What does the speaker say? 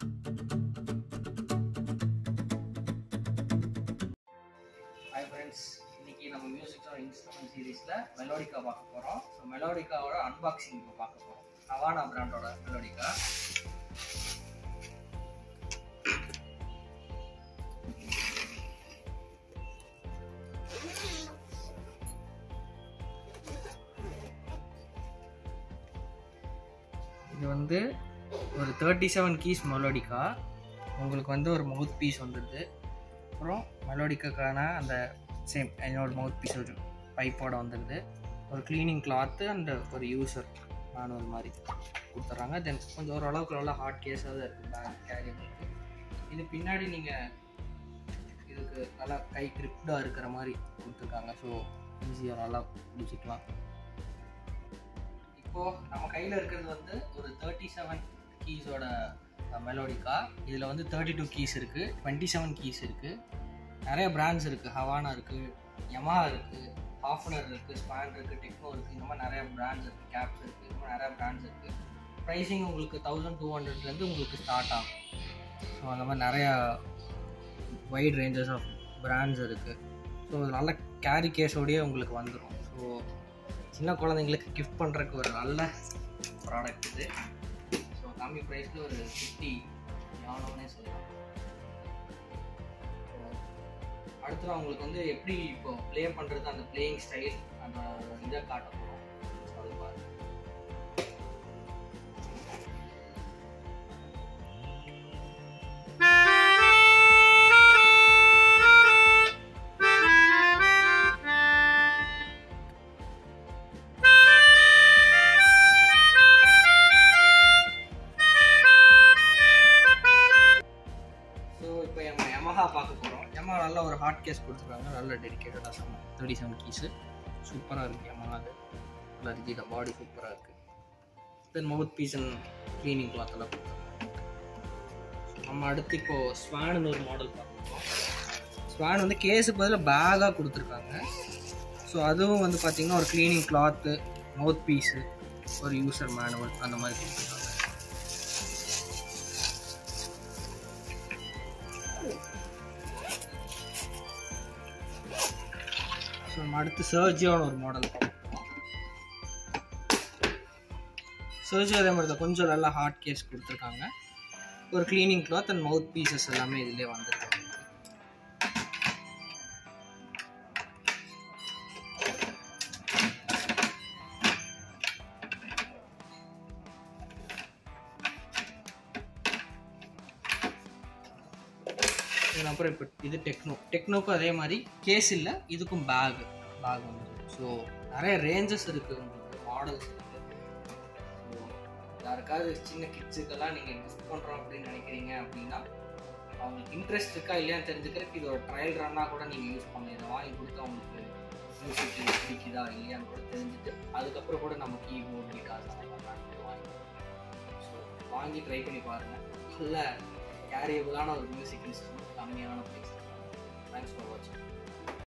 hi friends இன்னைக்கு நம்ம music instrument சீரீஸில் மெலோடிக்கா பார்க்க போகிறோம் ஸோ மெலோடிக்காவோட அன்பாக்சிங் இப்போ பார்க்க போகிறோம் ஹவானா பிராண்டோட மெலோடிக்கா இது வந்து ஒரு தேர்ட்டி செவன் கீஸ் மெலோடிக்கா உங்களுக்கு வந்து ஒரு மவுத் பீஸ் வந்துடுது அப்புறம் மெலோடிக்கான அந்த சேம் என்னோட மவுத் பீஸ் ஒரு பைப்போட வந்துடுது ஒரு க்ளீனிங் கிளாத்து அண்ட் ஒரு யூசர் மேனுவல் மாதிரி கொடுத்துட்றாங்க தென் கொஞ்சம் ஓரளவுக்கு நல்லா ஹார்ட் கேஸாக தான் இருக்குது பேக் கேரி பண்ணுறது இது பின்னாடி நீங்கள் இதுக்கு நல்லா கை கிரிப்டாக இருக்கிற மாதிரி கொடுத்துருக்காங்க ஸோ ஈஸியாக நல்லா பிடிச்சிக்கலாம் இப்போது நம்ம கையில் இருக்கிறது வந்து ஒரு தேர்ட்டி செவன் கீஸோட மெலோடிக்கா இதில் வந்து தேர்ட்டி டூ கீஸ் இருக்குது டுவெண்ட்டி செவன் கீஸ் இருக்குது நிறைய பிராண்ட்ஸ் இருக்குது ஹவானா இருக்குது யமஹா இருக்குது ஹாஃப்னர் இருக்குது ஸ்பான் இருக்குது டெக்னோ இருக்குது இந்த மாதிரி நிறைய பிராண்ட்ஸ் இருக்குது கேப்ஸ் இருக்குது இந்த மாதிரி நிறைய பிராண்ட்ஸ் இருக்குது ப்ரைஸிங் உங்களுக்கு தௌசண்ட் டூ ஹண்ட்ரட்லேருந்து உங்களுக்கு ஸ்டார்ட் ஆகும் ஸோ அந்த மாதிரி நிறையா வைட் ரேஞ்சஸ் ஆஃப் பிராண்ட்ஸ் இருக்குது ஸோ நல்ல கேரி கேஸோடையே உங்களுக்கு வந்துடும் ஸோ சின்ன குழந்தைங்களுக்கு கிஃப்ட் பண்ணுறதுக்கு ஒரு நல்ல ப்ராடக்ட் இது ஸோ கம்மி ப்ரைஸில் ஒரு ஃபிஃப்டி எவ்வளோனே சொல்லலாம் அடுத்து அவங்களுக்கு வந்து எப்படி இப்போ ப்ளே பண்ணுறது அந்த பிளேயிங் ஸ்டைல் அந்த இதை காட்ட போகிறோம் அது பாருங்க ஸோ இப்போ நம்ம யமஹா பார்க்க போகிறோம் யமஹா நல்ல ஒரு ஹார்ட் கேஸ் கொடுத்துருக்காங்க நல்ல டெடிக்கேட்டடாக செம்ம தேர்ட்டி செவன் கீஸு சூப்பராக இருக்குது யமஹா அது நல்லா ரிஜிட பாடி சூப்பராக இருக்குது then mouthpiece and cleaning cloth எல்லாம் கொடுத்துருக்காங்க நம்ம அடுத்து இப்போது ஸ்வான்னு ஒரு மாடல் பார்க்குறோம் ஸ்வான் வந்து கேஸுக்கு பதிலாக பேக்காக கொடுத்துருக்காங்க ஸோ அதுவும் வந்து பார்த்திங்கன்னா ஒரு க்ளீனிங் கிளாத்து மவுத் பீஸு ஒரு யூசர் மேனுவல் அந்த மாதிரி கொடுத்துருக்காங்க ஸோ நம்ம அடுத்து சர்ஜியோட ஒரு மாடல் சர்ஜி அதே மாதிரி தான் கொஞ்சம் நல்லா ஹார்ட் கேஸ் கொடுத்துருக்காங்க ஒரு cleaning cloth and mouthpieces எல்லாமே இதிலே வந்துருக்கு அப்புறம் இப்போ இது டெக்னோ டெக்னோக்கும் அதே மாதிரி கேஸ் இல்லை இதுக்கும் பேக் பேக் வந்துருக்கு ஸோ நிறைய ரேஞ்சஸ் இருக்குது உங்களுக்கு மாடல்ஸ் இருக்குது ஸோ யாருக்காவது சின்ன கிட்ஸுக்கெல்லாம் நீங்கள் கிஃப்ட் பண்ணுறோம் அப்படின்னு நினைக்கிறீங்க அப்படின்னா அவங்களுக்கு இன்ட்ரெஸ்ட் இருக்கா இல்லையான்னு தெரிஞ்சுக்கிறதுக்கு இது ஒரு ட்ரையல் ரன்னாக கூட நீங்கள் யூஸ் பண்ணலாம் இதை வாங்கி கொடுத்து அவங்களுக்கு மியூசிக் பிடிக்குதா இல்லையான்னு கூட தெரிஞ்சுட்டு அதுக்கப்புறம் கூட நம்ம கீபோர்ட் கிட்டார்ஸ் அதெல்லாம் வாங்கி ஸோ வாங்கி ட்ரை பண்ணி பாருங்கள் நல்ல கேரியபிளான ஒரு மியூசிக் இன்ஸ்ட்ருமெண்ட் கம்மியான ப்ரைஸ் தேங்க்ஸ் ஃபார் வாட்சிங்